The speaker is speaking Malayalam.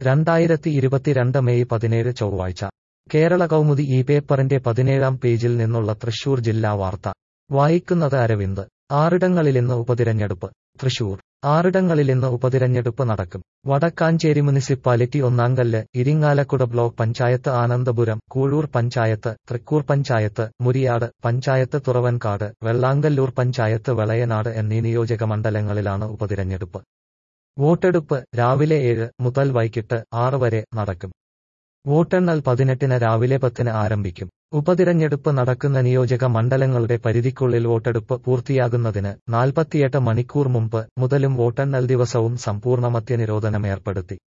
രണ്ടായിരത്തി ഇരുപത്തിരണ്ട് മെയ് പതിനേഴ് ചൊവ്വാഴ്ച കേരള കൗമുദി ഈ പേപ്പറിന്റെ പതിനേഴാം പേജിൽ നിന്നുള്ള തൃശൂർ ജില്ലാ വാർത്ത വായിക്കുന്നത് അരവിന്ദ് ആറിടങ്ങളിലിന്ന് ഉപതിരഞ്ഞെടുപ്പ് തൃശൂർ ആറിടങ്ങളിലിന്ന് ഉപതിരഞ്ഞെടുപ്പ് നടക്കും വടക്കാഞ്ചേരി മുനിസിപ്പാലിറ്റി ഒന്നാങ്കല്ല് ഇരിങ്ങാലക്കുട ബ്ലോക്ക് പഞ്ചായത്ത് ആനന്ദപുരം കൂഴൂർ പഞ്ചായത്ത് തൃക്കൂർ പഞ്ചായത്ത് മുരിയാട് പഞ്ചായത്ത് തുറവൻകാട് വെള്ളാങ്കല്ലൂർ പഞ്ചായത്ത് വെളയനാട് എന്നീ നിയോജക മണ്ഡലങ്ങളിലാണ് ഉപതിരഞ്ഞെടുപ്പ് വോട്ടെടുപ്പ് രാവിലെ ഏഴ് മുതൽ വൈകിട്ട് ആറ് വരെ നടക്കും വോട്ടെണ്ണൽ പതിനെട്ടിന് രാവിലെ പത്തിന് ആരംഭിക്കും ഉപതിരഞ്ഞെടുപ്പ് നടക്കുന്ന നിയോജക മണ്ഡലങ്ങളുടെ പരിധിക്കുള്ളിൽ വോട്ടെടുപ്പ് പൂർത്തിയാകുന്നതിന് നാൽപ്പത്തിയെട്ട് മണിക്കൂർ മുമ്പ് മുതലും വോട്ടെണ്ണൽ ദിവസവും സമ്പൂർണ്ണ മദ്യനിരോധനം ഏർപ്പെടുത്തി